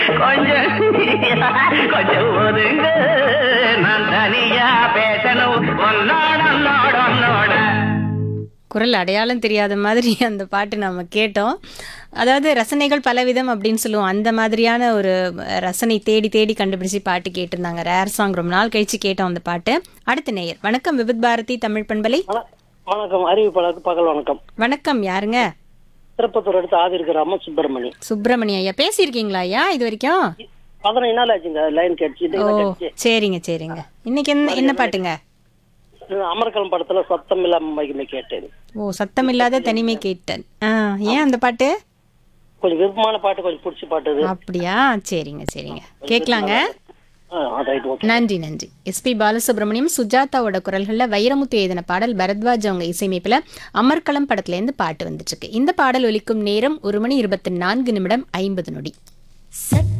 கொஞ்சம் கொஞ்சம் ஒதுங்க நான் தனியா பேசணும் உன்னோட உன்னோட உன்னோட குரல் அடையாளம் தெரியாத மாதிரி அந்த பாட்டு நம்ம கேட்டோம் அதாவது ரசனைகள் பலவிதம் அப்படின்னு சொல்லுவோம் அந்த மாதிரியான ஒரு ரசனை தேடி தேடி கண்டுபிடிச்சு பாட்டு கேட்டிருந்தாங்க ரேர் சாங் ரொம்ப நாள் கழிச்சு கேட்டோம் அந்த பாட்டு அடுத்த நேயர் வணக்கம் விவித் பாரதி தமிழ் பண்பலை வண- வணக்கம் அறிவிப்பாளருக்கு பகல் வணக்கம் வணக்கம் யாருங்க திருப்பத்தூர் அடுத்து ஆதி இருக்கிற அம்மா சுப்பிரமணி சுப்பிரமணிய ஐயா பேசியிருக்கீங்களா ஐயா இது வரைக்கும் பதினஞ்சு நாள் ஆச்சுங்க லைன் கேட்டுச்சு ஓ இது கேட்டுச்சு சரிங்க சரிங்க இன்னைக்கு என்ன என்ன பாட்டுங்க அமர்கலம் படத்துல சத்தம் இல்லாம மகிமை கேட்டேன் ஓ சத்தமில்லாத தனிமை கேட்டேன் ஆ ஏன் அந்த பாட்டு கொஞ்சம் விருப்பமான பாட்டு கொஞ்சம் பிடிச்ச பாட்டு இது அப்படியா சரிங்க சரிங்க கேட்கலாங்க ஆ, ரைட் ஓகே நன்றி நன்றி எஸ்பி பாலசுப்ரமணியம் சுஜாதாவோட குரல்கள்ல வைரமுத்து எழுதின பாடல் பரத்வாஜ் அவங்க இசையமைப்புல அமர்க்களம் படத்துல இருந்து பாட்டு வந்துட்டு இருக்கு இந்த பாடல் ஒலிக்கும் நேரம் ஒரு மணி இருபத்தி நான்கு நிமிடம் ஐம்பது நொடி சத்த